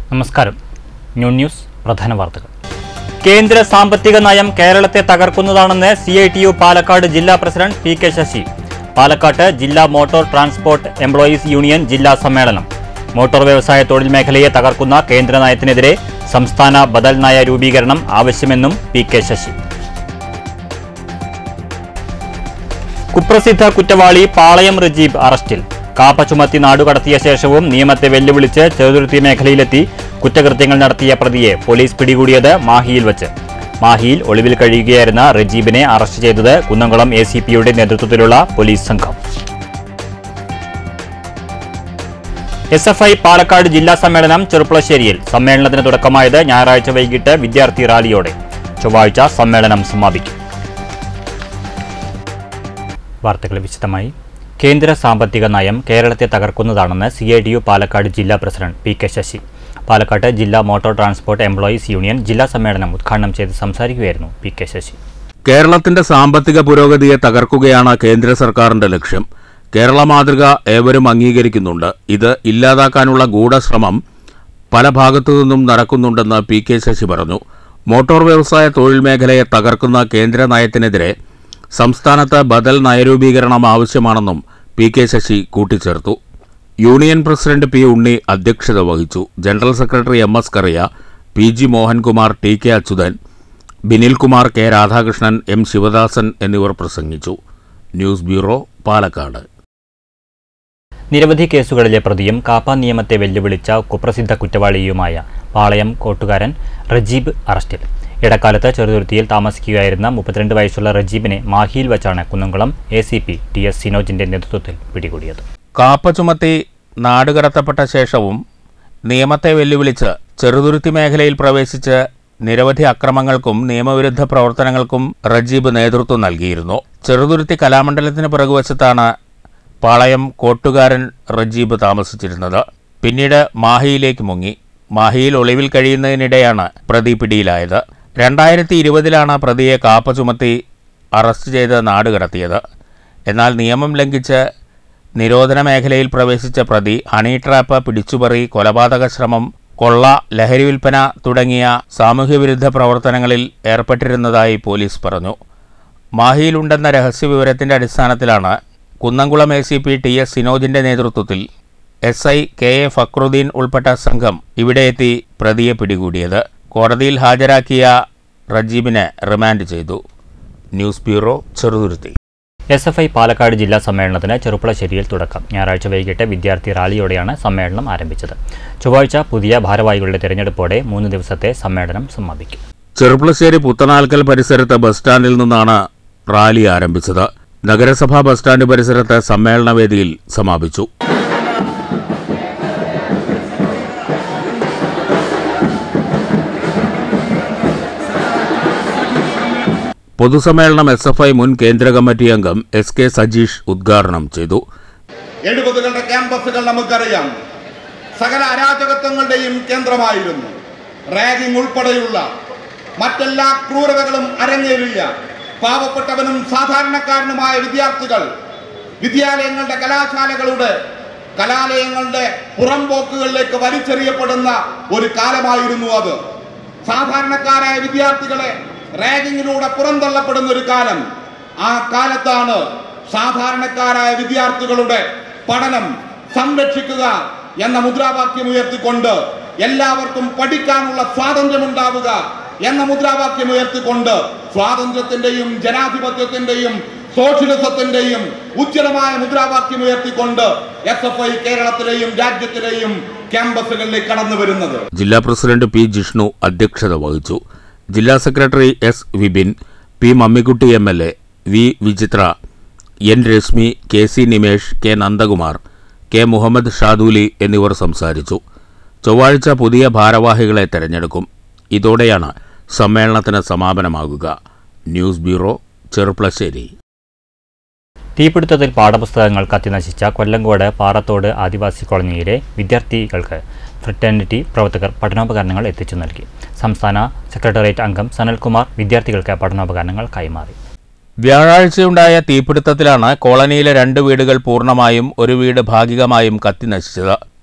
നമസ്കാരം new news പ്രധാന വാർത്തകൾ കേന്ദ്ര സാമ്പത്തിക നയം കേരളത്തെ തകർക്കുന്നതാണെന്ന് C I T U Palakkad ജില്ലാ പ്രസിഡന്റ് പി കെ ശശി പാലക്കാട്ട് ജില്ലാ മോട്ടോർ ട്രാൻസ്പോർട്ട് എംപ്ലോയീസ് യൂണിയൻ ജില്ലാ സമ്മേളനം മോട്ടോർ വ്യവസായ തൊഴിൽ മേഖലയെ തകർക്കുന്ന കേന്ദ്ര നയത്തിനെതിരെ സംസ്ഥാന ബദൽ നയ രൂപീകരണം ആവശ്യമെന്നും പി കെ ശശി കുപ്രസിദ്ധ കുറ്റവാളി പാളയം റജീബ് അറസ്റ്റിൽ കാപ്പ ചുമത്തി നാടുകടത്തിയ ശേഷവും നിയമത്തെ വെല്ലുവിളിച്ച് ചെറുതുരുത്തി മേഖലയിലെത്തി കുറ്റകൃത്യങ്ങൾ നടത്തിയ പ്രതിയെ പോലീസ് പിടികൂടിയത് മാഹിയിൽ വച്ച് മാഹിയിൽ ഒളിവിൽ കഴിയുകയായിരുന്ന റജീബിനെ അറസ്റ്റ് ചെയ്തത് കുന്നംകുളം എ സി പിയുടെ നേതൃത്വത്തിലുള്ള പോലീസ് സംഘം എസ് എഫ് ഐ പാലക്കാട് ജില്ലാ സമ്മേളനം ചെറുപ്പുളശ്ശേരിയിൽ സമ്മേളനത്തിന് തുടക്കമായത് ഞായറാഴ്ച വൈകിട്ട് വിദ്യാർത്ഥി റാലിയോടെ ചൊവ്വാഴ്ച സമ്മേളനം സമാപിക്കും വാർത്തകൾ വിശദമായി കേന്ദ്ര സാമ്പത്തിക നയം കേരളത്തെ തകർക്കുന്നതാണെന്ന് C I T U Palakkad ജില്ലാ പ്രസിഡന്റ് പി കെ ശശി പാലക്കാട്ട് ജില്ലാ മോട്ടോർ ട്രാൻസ്പോർട്ട് എംപ്ലോയീസ് യൂണിയൻ ജില്ലാ സമ്മേളനം ഉദ്ഘാടനം ചെയ്ത് സംസാരിക്കുകയായിരുന്നു പി കെ ശശി കേരളത്തിന്റെ സാമ്പത്തിക പുരോഗതിയെ തകർക്കുകയാണ് കേന്ദ്ര സർക്കാരിന്റെ ലക്ഷ്യം കേരള മാതൃക ഏവരും അംഗീകരിക്കുന്നുണ്ട് ഇത് ഇല്ലാതാക്കാനുള്ള ഗൂഢശ്രമം പല ഭാഗത്തു നിന്നും നടക്കുന്നുണ്ടെന്ന് പി കെ ശശി പറഞ്ഞു മോട്ടോർ വ്യവസായ തൊഴിൽ മേഖലയെ തകർക്കുന്ന കേന്ദ്ര നയത്തിനെതിരെ സംസ്ഥാനത്ത് ബദൽ നയരൂപീകരണം ആവശ്യമാണെന്നും പി കെ ശശി കൂട്ടിച്ചേർത്തു യൂണിയൻ പ്രസിഡന്റ് പി ഉണ്ണി അധ്യക്ഷത വഹിച്ചു general secretary M S Kariya P G Mohankumar T K Achuthan Binilkumar K Radhakrishnan M Sivadasan എന്നിവർ പ്രസംഗിച്ചു ന്യൂസ് ബ്യൂറോ പാലക്കാട് നിരവധി കേസുകളിലെ പ്രതിയും കാപ്പ നിയമത്തെ വെല്ലുവിളിച്ച കുപ്രസിദ്ധ കുറ്റവാളിയുമായ പാളയം കോട്ടുകാരൻ റജീബ് അറസ്റ്റിൽ ഇടക്കാലത്ത് ചെറുതുരുത്തിയിൽ താമസിക്കുകയായിരുന്ന മുപ്പത്തിരണ്ട് വയസ്സുള്ള റജീബിനെ മാഹിയിൽ വച്ചാണ് Kunnamkulam A C P T S സിനോജിന്റെ നേതൃത്വത്തിൽ പിടികൂടിയത് കാപ്പ ചുമത്തി നാടുകടത്തപ്പെട്ട ശേഷവും നിയമത്തെ വെല്ലുവിളിച്ച് ചെറുതുരുത്തി മേഖലയിൽ പ്രവേശിച്ച് നിരവധി അക്രമങ്ങൾക്കും നിയമവിരുദ്ധ പ്രവർത്തനങ്ങൾക്കും റജീബ് നേതൃത്വം നൽകിയിരുന്നു ചെറുതുരുത്തി കലാമണ്ഡലത്തിന് പിറകുവശത്താണ് പാളയം കോട്ടുകാരൻ റജീബ് താമസിച്ചിരുന്നത് പിന്നീട് മാഹിയിലേക്ക് മുങ്ങി മാഹിയിൽ ഒളിവിൽ കഴിയുന്നതിനിടെയാണ് പ്രതി പിടിയിലായത് രണ്ടായിരത്തി ഇരുപതിലാണ് പ്രതിയെ കാപ്പ ചുമത്തി അറസ്റ്റ് ചെയ്ത് നാടുകടത്തിയത് എന്നാൽ നിയമം ലംഘിച്ച് നിരോധന മേഖലയിൽ പ്രവേശിച്ച പ്രതി ഹണി ട്രാപ്പ് പിടിച്ചുപറി കൊലപാതക ശ്രമം കൊള്ള ലഹരി വിൽപ്പന തുടങ്ങിയ സാമൂഹ്യവിരുദ്ധ പ്രവർത്തനങ്ങളിൽ ഏർപ്പെട്ടിരുന്നതായി പോലീസ് പറഞ്ഞു മാഹിയിലുണ്ടെന്ന രഹസ്യവിവരത്തിന്റെ അടിസ്ഥാനത്തിലാണ് Kunnamkulam A C P T S സിനോജിന്റെ നേതൃത്വത്തിൽ S I K A Fakhruddin ഉൾപ്പെട്ട സംഘം ഇവിടെ എത്തി പ്രതിയെ പിടികൂടിയത് കോടതിയിൽ ഹാജരാക്കിയ റജീബിനെ റിമാൻഡ് ചെയ്തു news bureau Cheruthuruthy S F I Palakkad ജില്ലാ സമ്മേളനത്തിന് ചെറുപ്പുളശ്ശേരിയിൽ തുടക്കം ഞായറാഴ്ച വൈകിട്ട് വിദ്യാർത്ഥി റാലിയോടെയാണ് സമ്മേളനം ആരംഭിച്ചത് ചൊവ്വാഴ്ച പുതിയ ഭാരവാഹികളുടെ തെരഞ്ഞെടുപ്പോടെ മൂന്ന് ദിവസത്തെ സമ്മേളനം സമാപിക്കും ചെറുപ്പുളശ്ശേരി പുത്തനാൽക്കൽ പരിസരത്ത് ബസ് സ്റ്റാൻഡിൽ നിന്നാണ് റാലി ആരംഭിച്ചത് നഗരസഭാ ബസ് സ്റ്റാൻഡ് പരിസരത്ത് സമ്മേളന വേദിയിൽ സമാപിച്ചു പൊതുസമ്മേളനം എസ് എഫ് ഐ മുൻ കേന്ദ്ര കമ്മിറ്റി അംഗം എസ് കെ സജീഷ് ഉദ്ഘാടനം ചെയ്തു എഴുപതുകളുടെ ക്യാമ്പസുകൾ നമുക്കറിയാം സകല അരാജകത്വങ്ങളുടെയും കേന്ദ്രമായിരുന്നു റാഗിംഗ് ഉൾപ്പെടെയുള്ള മറ്റെല്ലാ ക്രൂരതകളും അരങ്ങേറിയ പാവപ്പെട്ടവനും സാധാരണക്കാരനുമായ വിദ്യാർത്ഥികൾ വിദ്യാലയങ്ങളുടെ കലാശാലകളുടെ കലാലയങ്ങളുടെ പുറംപോക്കുകളിലേക്ക് വലിച്ചെറിയപ്പെടുന്ന ഒരു കാലമായിരുന്നു അത് സാധാരണക്കാരായ വിദ്യാർത്ഥികളെ റാഗിങ്ങിലൂടെ പുറന്തള്ളപ്പെടുന്ന ഒരു കാലം ആ കാലത്താണ് സാധാരണക്കാരായ വിദ്യാർത്ഥികളുടെ പഠനം സംരക്ഷിക്കുക എന്ന മുദ്രാവാക്യം ഉയർത്തിക്കൊണ്ട് എല്ലാവർക്കും പഠിക്കാനുള്ള സ്വാതന്ത്ര്യമുണ്ടാവുക എന്ന മുദ്രാവാക്യം ഉയർത്തിക്കൊണ്ട് സ്വാതന്ത്ര്യത്തിന്റെയും ജനാധിപത്യത്തിന്റെയും സോഷ്യലിസത്തിന്റെയും ഉജ്ജ്വലമായ മുദ്രാവാക്യം ഉയർത്തിക്കൊണ്ട് എസ് എഫ് ഐ കേരളത്തിലെയും രാജ്യത്തിലെയും ക്യാമ്പസുകളിലേക്ക് കടന്നു വരുന്നത് ജില്ലാ പ്രസിഡന്റ് പി ജിഷ്ണു അധ്യക്ഷത വഹിച്ചു ജില്ലാ secretary S Vipin P Mammikutty M L A V Vichithra N Reshmi K C Nimesh K Nandakumar K Muhammad Shaduli എന്നിവർ സംസാരിച്ചു ചൊവ്വാഴ്ച പുതിയ ഭാരവാഹികളെ തെരഞ്ഞെടുക്കും ഇതോടെയാണ് സമ്മേളനത്തിന് സമാപനമാകുക ന്യൂസ് ബ്യൂറോ ചെറുപ്ലശ്ശേരി തീപിടുത്തത്തിൽ പാഠപുസ്തകങ്ങൾ കത്തിനശിച്ച കൊല്ലങ്കോട് പാറത്തോട് ആദിവാസി കോളനിയിലെ വിദ്യാർത്ഥികൾക്ക് ഫ്രറ്റേണിറ്റി പ്രവർത്തകർ പഠനോപകരണങ്ങൾ എത്തിച്ചു നൽകി സംസ്ഥാന സെക്രട്ടേറിയറ്റ് അംഗം സനൽകുമാർ വിദ്യാർത്ഥികൾക്ക് പഠനോപകരണങ്ങൾ കൈമാറി വ്യാഴാഴ്ചയുണ്ടായ തീപിടുത്തത്തിലാണ് കോളനിയിലെ രണ്ട് വീടുകൾ പൂർണ്ണമായും ഒരു വീട് ഭാഗികമായും കത്തിനശിച്ചത്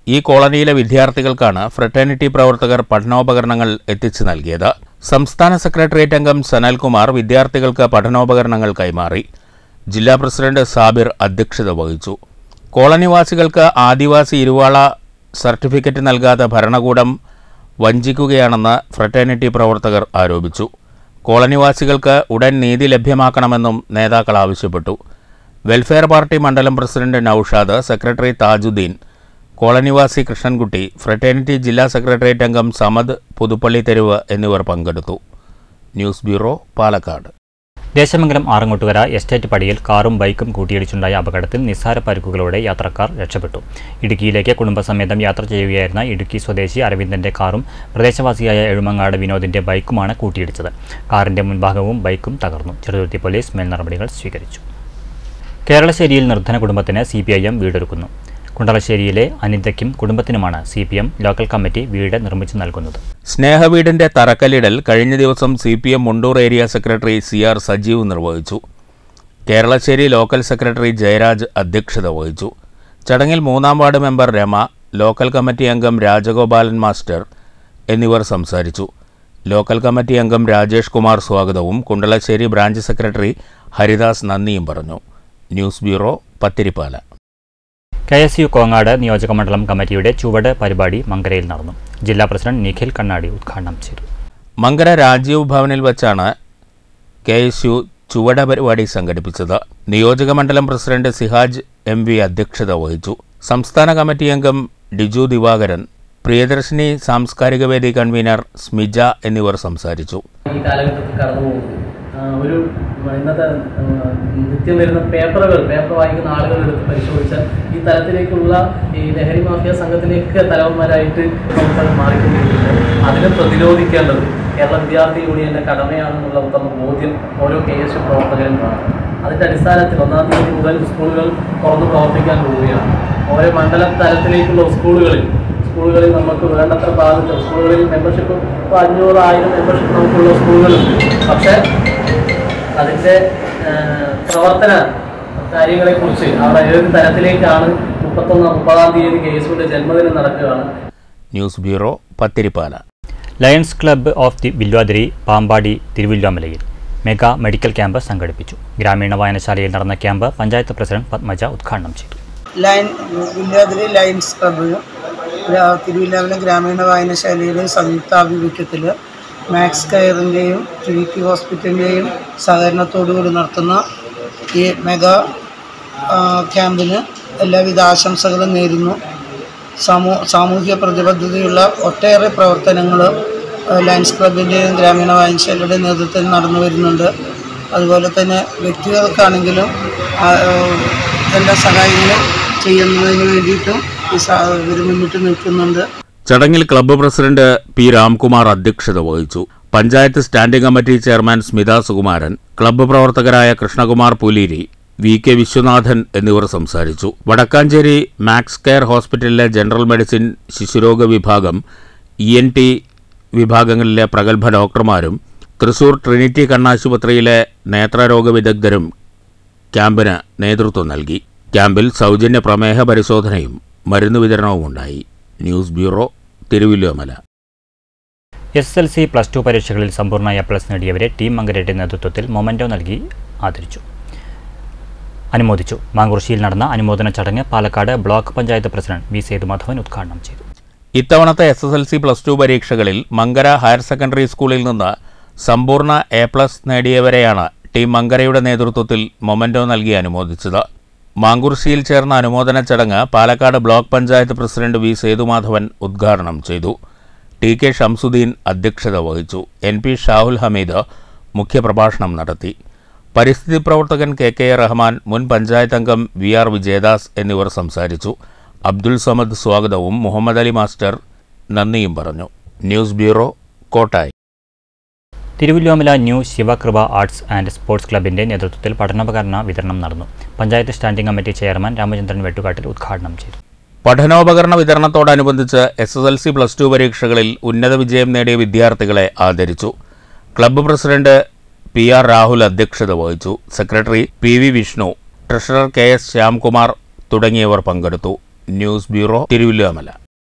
ഈ കോളനിയിലെ വിദ്യാർത്ഥികൾക്കാണ് ഫ്രട്ടേണിറ്റി പ്രവർത്തകർ പഠനോപകരണങ്ങൾ എത്തിച്ചു നൽകിയത് സംസ്ഥാന സെക്രട്ടേറിയറ്റ് അംഗം സനൽകുമാർ വിദ്യാർത്ഥികൾക്ക് പഠനോപകരണങ്ങൾ കൈമാറി ജില്ലാ പ്രസിഡന്റ് സാബിർ അധ്യക്ഷത വഹിച്ചു കോളനിവാസികൾക്ക് ആദിവാസി ഇരുവാള സർട്ടിഫിക്കറ്റ് നൽകാതെ ഭരണകൂടം വഞ്ചിക്കുകയാണെന്ന് ഫ്രട്ടേണിറ്റി പ്രവർത്തകർ ആരോപിച്ചു കോളനിവാസികൾക്ക് ഉടൻ നീതി ലഭ്യമാക്കണമെന്നും നേതാക്കൾ ആവശ്യപ്പെട്ടു വെൽഫെയർ പാർട്ടി മണ്ഡലം പ്രസിഡന്റ് നൌഷാദ് സെക്രട്ടറി താജുദ്ദീൻ കോളനിവാസി കൃഷ്ണൻകുട്ടി ഫ്രട്ടേണിറ്റി ജില്ലാ സെക്രട്ടേറിയറ്റ് അംഗം സമദ് പുതുപ്പള്ളി തെരുവ് എന്നിവർ പങ്കെടുത്തു news bureau Palakkad Desamangalam Arangottukara estate പടിയിൽ കാറും ബൈക്കും കൂട്ടിയിടിച്ചുണ്ടായ അപകടത്തിൽ നിസ്സാര പരുക്കുകളോടെ യാത്രക്കാർ രക്ഷപ്പെട്ടു ഇടുക്കിയിലേക്ക് കുടുംബസമേതം യാത്ര ചെയ്യുകയായിരുന്ന ഇടുക്കി സ്വദേശി അരവിന്ദന്റെ കാറും പ്രദേശവാസിയായ എഴുമങ്ങാട് വിനോദിന്റെ ബൈക്കുമാണ് കൂട്ടിയിടിച്ചത് കാറിന്റെ മുൻഭാഗവും ബൈക്കും തകർന്നു ചെറുതുരുത്തി പോലീസ് മേൽ നടപടികൾ സ്വീകരിച്ചു കേരളശ്ശേരിയിൽ നിർധന കുടുംബത്തിന് സി പി ഐ എം വീടൊരുക്കുന്നു കുണ്ടളശ്ശേരിയിലെ അനിതയ്ക്കും കുടുംബത്തിനുമാണ് C P M local committee വീട് നിർമ്മിച്ചു നൽകുന്നത് സ്നേഹവീടിന്റെ തറക്കല്ലിടൽ കഴിഞ്ഞ ദിവസം C P M Mundur area secretary C R Sajeev നിർവഹിച്ചു കേരളശ്ശേരി ലോക്കൽ സെക്രട്ടറി ജയരാജ് അധ്യക്ഷത വഹിച്ചു ചടങ്ങിൽ മൂന്നാം ward member Rama local committee അംഗം രാജഗോപാലൻ മാസ്റ്റർ എന്നിവർ സംസാരിച്ചു ലോക്കൽ കമ്മിറ്റി അംഗം രാജേഷ് കുമാർ സ്വാഗതവും കുണ്ടളശ്ശേരി ബ്രാഞ്ച് സെക്രട്ടറി ഹരിദാസ് നന്ദിയും പറഞ്ഞു news bureau Pathiripala K S U Kongad നിയോജകമണ്ഡലം കമ്മിറ്റിയുടെ ചുവട് പരിപാടി മങ്കരയിൽ നടന്നു ജില്ലാ പ്രസിഡന്റ് നിഖിൽ കണ്ണാടി ഉദ്ഘാടനം ചെയ്തു മങ്കര രാജീവ് ഭവനിൽ വച്ചാണ് കെ എസ് യു ചുവട പരിപാടി സംഘടിപ്പിച്ചത് നിയോജകമണ്ഡലം പ്രസിഡന്റ് സിഹാജ് എം വി അധ്യക്ഷത വഹിച്ചു സംസ്ഥാന കമ്മിറ്റി അംഗം ഡിജു ദിവാകരൻ പ്രിയദർശിനി സാംസ്കാരിക വേദി കൺവീനർ സ്മിജ എന്നിവർ സംസാരിച്ചു ഈ കാലഘട്ടത്തിൽ കടന്നു പോകുന്നത് ആ, ഒരു ഇന്നത്തെ ആ, നിത്യം വരുന്ന പേപ്പറുകൾ പേപ്പർ വായിക്കുന്ന ആളുകൾ എടുത്ത് പരിശോധിച്ചാൽ ഈ തലത്തിലേക്കുള്ള ഈ ലഹരി മാഫിയ സംഘത്തിലേക്ക് തലവന്മാരായിട്ട് നമുക്ക് മാറിക്കൊണ്ടിരിക്കുന്നത് അതിനെ പ്രതിരോധിക്കേണ്ടത് കേരള വിദ്യാർത്ഥി യൂണിയന്റെ കടമയാണെന്നുള്ള ഉത്തമ ബോധ്യം ഓരോ കെ എസ് പ്രവർത്തകരും കാണും അതിന്റെ അടിസ്ഥാനത്തിൽ ഒന്നാം തീയതി മുതൽ സ്കൂളുകൾ തുറന്ന് പ്രവർത്തിക്കാൻ പോവുകയാണ് ഓരോ മണ്ഡല തലത്തിലേക്കുള്ള സ്കൂളുകളിൽ സ്കൂളുകളിൽ നമുക്ക് വേണ്ടത്ര ബാധിച്ച സ്കൂളുകളിൽ മെമ്പർഷിപ്പ് ഇപ്പോൾ അഞ്ഞൂറ് ആയിരം മെമ്പർഷിപ്പ് നമുക്കുള്ള സ്കൂളുകളുണ്ട് പക്ഷേ അതിൻ്റെ പ്രവർത്തന കാര്യങ്ങളെക്കുറിച്ച് അവിടെ ഏത് തരത്തിലേക്കാണ് മുപ്പത്തൊന്ന് മുപ്പതാം തീയതി കേസുവിൻ്റെ ജന്മദിനം നടക്കുകയാണ് news bureau Pathiripala lions club of the Vilwadri Pampady തിരുവല്ലോമലയിൽ മെഗാ മെഡിക്കൽ ക്യാമ്പ് സംഘടിപ്പിച്ചു ഗ്രാമീണ വായനശാലയിൽ നടന്ന ക്യാമ്പ് പഞ്ചായത്ത് പ്രസിഡന്റ് പത്മജ ഉദ്ഘാടനം ചെയ്തു ലയൺ വില്യാതിരി ലയൺസ് ക്ലബ്ബിലും ഗ്രാ- തിരുവില്ലാമല ഗ്രാമീണ വായനശാലയുടെയും സംയുക്താഭിമുഖ്യത്തിൽ മാക്സ് കെയറിൻ്റെയും ട്രിനിറ്റി ഹോസ്പിറ്റലിൻ്റെയും സഹകരണത്തോടുകൂടി നടത്തുന്ന ഈ മെഗാ ആ, ക്യാമ്പിന് എല്ലാവിധ ആശംസകളും നേരുന്നു സമൂ സാമൂഹിക പ്രതിബദ്ധതയുള്ള ഒട്ടേറെ പ്രവർത്തനങ്ങൾ ലയൺസ് ക്ലബിൻ്റെയും ഗ്രാമീണ വായനശാലയുടെയും നേതൃത്വത്തിൽ നടന്നു വരുന്നുണ്ട് അതുപോലെ തന്നെ വ്യക്തികൾക്കാണെങ്കിലും ആ, ഏഹ്, എല്ലാ സഹായങ്ങളും ചെയ്യുന്നതിന് വേണ്ടിയിട്ടും ഈ സ- ഇവർ മുന്നിട്ട് നിൽക്കുന്നുണ്ട് ചടങ്ങിൽ ക്ലബ്ബ് പ്രസിഡന്റ് പി രാംകുമാർ അധ്യക്ഷത വഹിച്ചു panchayat standing committee chairman Smitha Sukumaran club പ്രവർത്തകരായ കൃഷ്ണകുമാർ പുലീരി വി കെ വിശ്വനാഥൻ എന്നിവർ സംസാരിച്ചു വടക്കാഞ്ചേരി മാക്സ് കെയർ ഹോസ്പിറ്റലിലെ ജനറൽ മെഡിസിൻ ശിശുരോഗ വിഭാഗം ഇ എൻ ടി വിഭാഗങ്ങളിലെ പ്രഗത്ഭ ഡോക്ടർമാരും തൃശൂർ ട്രിനിറ്റി കണ്ണാശുപത്രിയിലെ നേത്രരോഗ വിദഗ്ധരും ക്യാമ്പിന് നേതൃത്വം നൽകി ക്യാമ്പിൽ സൗജന്യ പ്രമേഹ പരിശോധനയും മരുന്ന് വിതരണവും ഉണ്ടായി news bureau Thiruvilwamala S L C plus two പരീക്ഷകളിൽ സമ്പൂർണ്ണ എ പ്ലസ് നേടിയവരെ ടീം മങ്കരയുടെ നേതൃത്വത്തിൽ മൊമൻറ്റോ നൽകി ആദരിച്ചു അനുമോദിച്ചു മാങ്കുറിശ്ശിയിൽ നടന്ന അനുമോദന ചടങ്ങ് Palakkad block panchayat president V Sethumadhavan ഉദ്ഘാടനം ചെയ്തു ഇത്തവണത്തെ S S L C plus two പരീക്ഷകളിൽ മങ്കര ഹയർ സെക്കൻഡറി സ്കൂളിൽ നിന്ന് സമ്പൂർണ്ണ എ പ്ലസ് നേടിയവരെയാണ് ടീം മങ്കരയുടെ നേതൃത്വത്തിൽ മൊമൻറ്റോ നൽകി അനുമോദിച്ചത് മാങ്കുർശിയിൽ ചേർന്ന അനുമോദന ചടങ്ങ് Palakkad block panchayat president V Sethumadhavan ഉദ്ഘാടനം ചെയ്തു ടി കെ ഷംസുദ്ദീൻ അധ്യക്ഷത വഹിച്ചു എൻ പി ഷാഹുൽ ഹമീദ് മുഖ്യപ്രഭാഷണം നടത്തി പരിസ്ഥിതി പ്രവർത്തകൻ കെ കെ റഹ്മാൻ മുൻ പഞ്ചായത്ത് അംഗം വി ആർ വിജയദാസ് എന്നിവർ സംസാരിച്ചു അബ്ദുൽ സമദ് സ്വാഗതവും മുഹമ്മദ് അലി മാസ്റ്റർ നന്ദിയും പറഞ്ഞു news bureau Kottayi Thiruvilwamala new Sivakripa arts and sports ക്ലബിന്റെ നേതൃത്വത്തിൽ പഠനോപകരണ വിതരണം നടന്നു panchayat standing committee chairman Ramachandran Vettukattil ഉദ്ഘാടനം ചെയ്തു പഠനോപകരണ വിതരണത്തോടനുബന്ധിച്ച് S S L C plus two പരീക്ഷകളിൽ ഉന്നത വിജയം നേടിയ വിദ്യാർത്ഥികളെ ആദരിച്ചു club president P R Rahul അധ്യക്ഷത വഹിച്ചു secretary P V Vishnu treasurer K S Syamkumar തുടങ്ങിയവർ പങ്കെടുത്തു ന്യൂസ് ബ്യൂറോ തിരുവല്ലോമല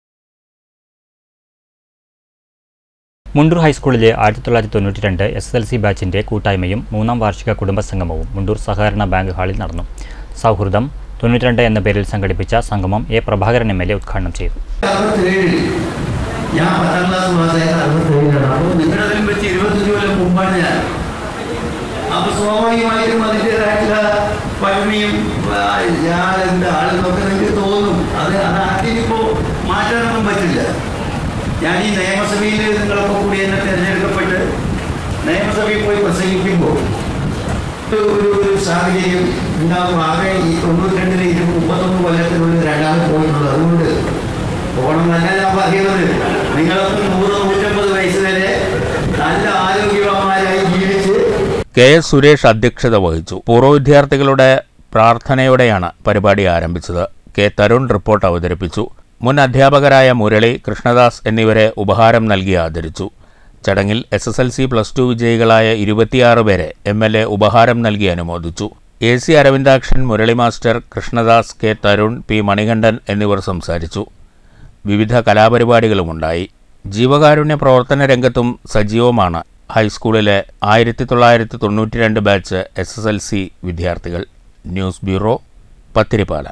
മുണ്ടൂർ ഹൈസ്കൂളിലെ ആയിരത്തി തൊള്ളായിരത്തി തൊണ്ണൂറ്റി രണ്ട് എസ് എൽ സി ബാച്ചിന്റെ കൂട്ടായ്മയും മൂന്നാം വാർഷിക കുടുംബസംഗമവും മുണ്ടൂർ സഹകരണ ബാങ്ക് ഹാളിൽ നടന്നു സൗഹൃദം തൊണ്ണൂറ്റിരണ്ട് എന്ന പേരിൽ സംഘടിപ്പിച്ച സംഗമം A Prabhakaran M L A ഉദ്ഘാടനം ചെയ്തു അറുപത്തേഴിൽ ഞാൻ പത്താം ക്ലാസ് പാസ്സായത് അറുപത്തേഴിലാണ് അപ്പോൾ നിങ്ങളതിലും വെച്ച് ഇരുപത്തഞ്ച് കൊല്ലം മുമ്പാണ് ഞാൻ അപ്പോൾ സ്വാഭാവികമായിട്ടും അതിൻ്റെതായിട്ടുള്ള പഴമയും ആ, ഞാൻ എന്താ ആളെന്നൊക്കെ നിങ്ങൾക്ക് തോന്നും അത് അത് അതിനിപ്പോൾ മാറ്റാനൊന്നും പറ്റില്ല ഞാൻ ഈ നിയമസഭയിൽ നിങ്ങളൊക്കെ കൂടി എന്നെ തിരഞ്ഞെടുക്കപ്പെട്ട് നിയമസഭയിൽ പോയി പ്രസംഗിക്കുമ്പോൾ ഒരു ഒരു ഒരു സാഹചര്യം ഉണ്ടാകും ആകെ ഈ തൊണ്ണൂറ്റി രണ്ടിന് ഇരു മുപ്പത്തൊന്ന് കൊല്ലത്തിനുള്ളിൽ രണ്ടാമത് പോയിട്ടുള്ളൂ അതുകൊണ്ട് പോകണം നല്ല ഞാൻ പറയുന്നത് നിങ്ങളൊക്കെ നൂറ് നൂറ്റമ്പത് വയസ്സ് വരെ നല്ല ആരോഗ്യവാന്മാരായി ജീവിച്ച് കെ എസ് സുരേഷ് അധ്യക്ഷത വഹിച്ചു പൂർവ്വ വിദ്യാർത്ഥികളുടെ പ്രാർത്ഥനയോടെയാണ് പരിപാടി ആരംഭിച്ചത് കെ തരുൺ റിപ്പോർട്ട് അവതരിപ്പിച്ചു മുൻ അധ്യാപകരായ മുരളി കൃഷ്ണദാസ് എന്നിവരെ ഉപഹാരം നൽകി ആദരിച്ചു ചടങ്ങിൽ S S L C plus two വിജയികളായ ഇരുപത്തിയാറ് പേരെ എം എൽ എ ഉപഹാരം നൽകി അനുമോദിച്ചു A C Aravindakshan Murali master Krishnadas K Tarun P Manikandan എന്നിവർ സംസാരിച്ചു വിവിധ കലാപരിപാടികളുമുണ്ടായി ജീവകാരുണ്യ പ്രവർത്തന രംഗത്തും സജീവമാണ് ഹൈസ്കൂളിലെ ആയിരത്തി തൊള്ളായിരത്തി തൊണ്ണൂറ്റി രണ്ട് batch S S L C വിദ്യാർത്ഥികൾ ന്യൂസ് ബ്യൂറോ പത്തിരിപ്പാല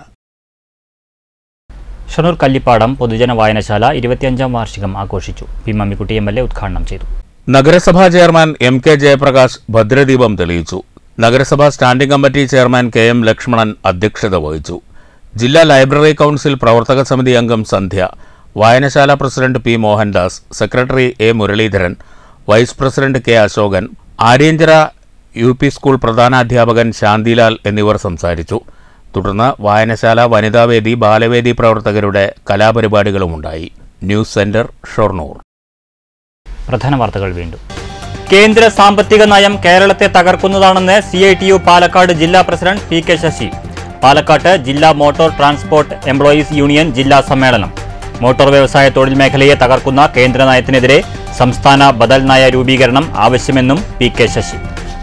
ഷണൂർ കല്ലിപ്പാടം പൊതുജന വായനശാല ഇരുപത്തിയഞ്ചാം വാർഷികം ആഘോഷിച്ചു P Mammikutty M L A ഉദ്ഘാടനം ചെയ്തു നഗരസഭാ ചെയർമാൻ എം കെ ജയപ്രകാശ് ഭദ്രദീപം തെളിയിച്ചു നഗരസഭാ standing committee chairman K M Lakshmanan അധ്യക്ഷത വഹിച്ചു ജില്ലാ ലൈബ്രറി കൗൺസിൽ പ്രവർത്തക സമിതി അംഗം സന്ധ്യ വായനശാല president P Mohandas secretary A Muraleedharan vice president K Asokan Aryanchira U P school പ്രധാനാധ്യാപകൻ ശാന്തിലാൽ എന്നിവർ സംസാരിച്ചു തുടർന്ന് വായനശാല വനിതാവേദി ബാലവേദി പ്രവർത്തകരുടെ കലാപരിപാടികളുമുണ്ടായി ന്യൂസ് സെന്റർ ഷൊർണൂർ പ്രധാന വാർത്തകൾ വീണ്ടും കേന്ദ്ര സാമ്പത്തിക നയം കേരളത്തെ തകർക്കുന്നതാണെന്ന് C I T U Palakkad ജില്ലാ പ്രസിഡന്റ് പി കെ ശശി പാലക്കാട്ട് ജില്ലാ മോട്ടോർ ട്രാൻസ്പോർട്ട് എംപ്ലോയീസ് യൂണിയൻ ജില്ലാ സമ്മേളനം മോട്ടോർ വ്യവസായ തൊഴിൽ മേഖലയെ തകർക്കുന്ന കേന്ദ്ര നയത്തിനെതിരെ സംസ്ഥാന ബദൽ നയ രൂപീകരണം ആവശ്യമെന്നും പി കെ ശശി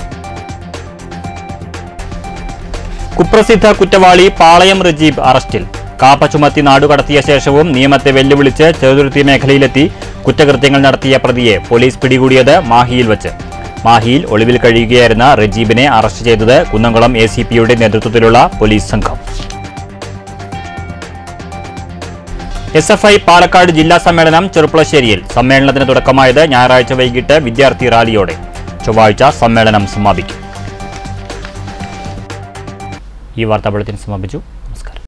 കുപ്രസിദ്ധ കുറ്റവാളി പാളയം റജീബ് അറസ്റ്റിൽ കാപ്പ ചുമത്തി നാടുകടത്തിയ ശേഷവും നിയമത്തെ വെല്ലുവിളിച്ച് ചെറുതുരുത്തി മേഖലയിലെത്തി കുറ്റകൃത്യങ്ങൾ നടത്തിയ പ്രതിയെ പോലീസ് പിടികൂടിയത് മാഹിയിൽ വച്ച് മാഹിയിൽ ഒളിവിൽ കഴിയുകയായിരുന്ന റജീബിനെ അറസ്റ്റ് ചെയ്തത് കുന്നംകുളം എ സി പിയുടെ നേതൃത്വത്തിലുള്ള പോലീസ് സംഘം എസ് എഫ് ഐ പാലക്കാട് ജില്ലാ സമ്മേളനം ചെറുപ്പുളശ്ശേരിയിൽ സമ്മേളനത്തിന് തുടക്കമായത് ഞായറാഴ്ച വൈകിട്ട് വിദ്യാർത്ഥി റാലിയോടെ ചൊവ്വാഴ്ച സമ്മേളനം സമാപിക്കും ഈ വാർത്താ ബുള്ളറ്റിൻ സമാപിച്ചു